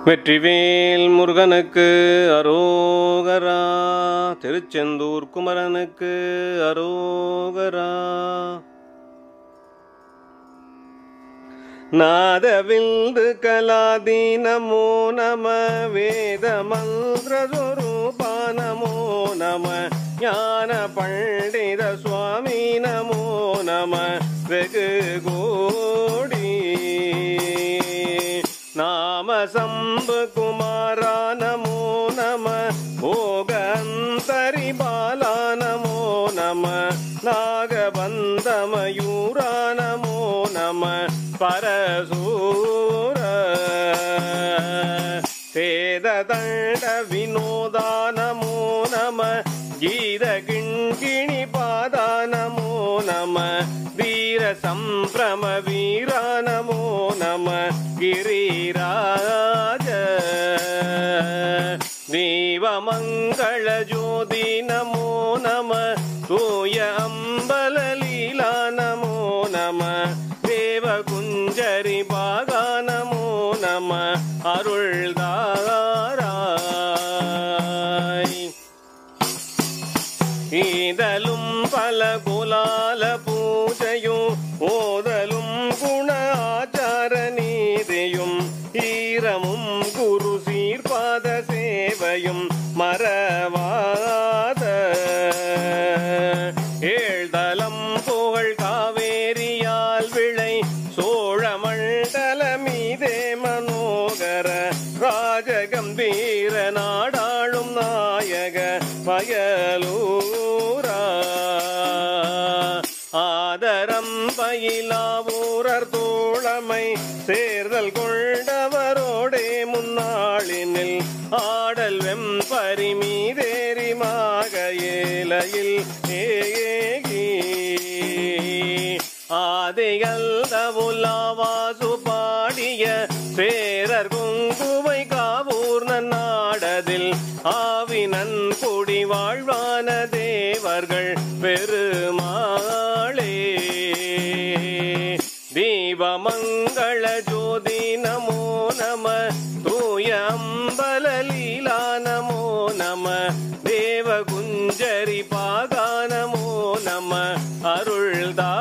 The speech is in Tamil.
வெற்றிவேல் முருகனுக்கு அரோகரா திருச்செந்தூர் குமரனுக்கு அரோகரா நாதவிந்து கலாதி நமோ நம வேத மந்திரஸ்வரூபா நமோ நம ஞான பண்டித சுவாமி நமோ நம வெகு கோடி நாம சம்பு குமாரா நமோ நம போகந்தரி பாலா நமோ நம நாகபந்தமயூரா நமோ நம பரசூர வேததண்ட வினோதா நமோ நம கீத கிண்கிணி பாதா நமோ நம வீர சம்பிரம வீரா நமோ நம गिरिराज दीवमङ्गल ज्योति नमो नम तूय अम्बललीला नमो नम देवकुञ्जरि भागा नमो नम अरुள்தாராய் ஈதலும் பல குலால பூஜையும் ஓதலும் குண ஆச்சார நீதியும் ஈரமும் குரு சீர்பாத சேவையும் மறவாத ஏழ்தலம் புகழ் காவேரியால் விளை சோழ மண்டல மீதே மனோகர ராஜகம்பீர நாடாளும் நாயக வயலூரா ஆதரம் பயிலாவூரர் தோழமை சேர்தல் கொண்டவரோடே முன்னாளினில் ஆடல் வெம்பரி மீதேறி மாக ஏலையில் ஏகி ஆதியல்ல உலாவாசு பாடிய சேரர் குங்குவை காவூர் நன்னாடதில் ஆவினன் குடி வாழ்வான தேவர்கள் பெருமாளே தீபமங்கள ஜோதி நமோ நம தூய அம்பல லீலா நமோ நம தேவகுஞ்சரி பாகா நமோ நம அருள்தா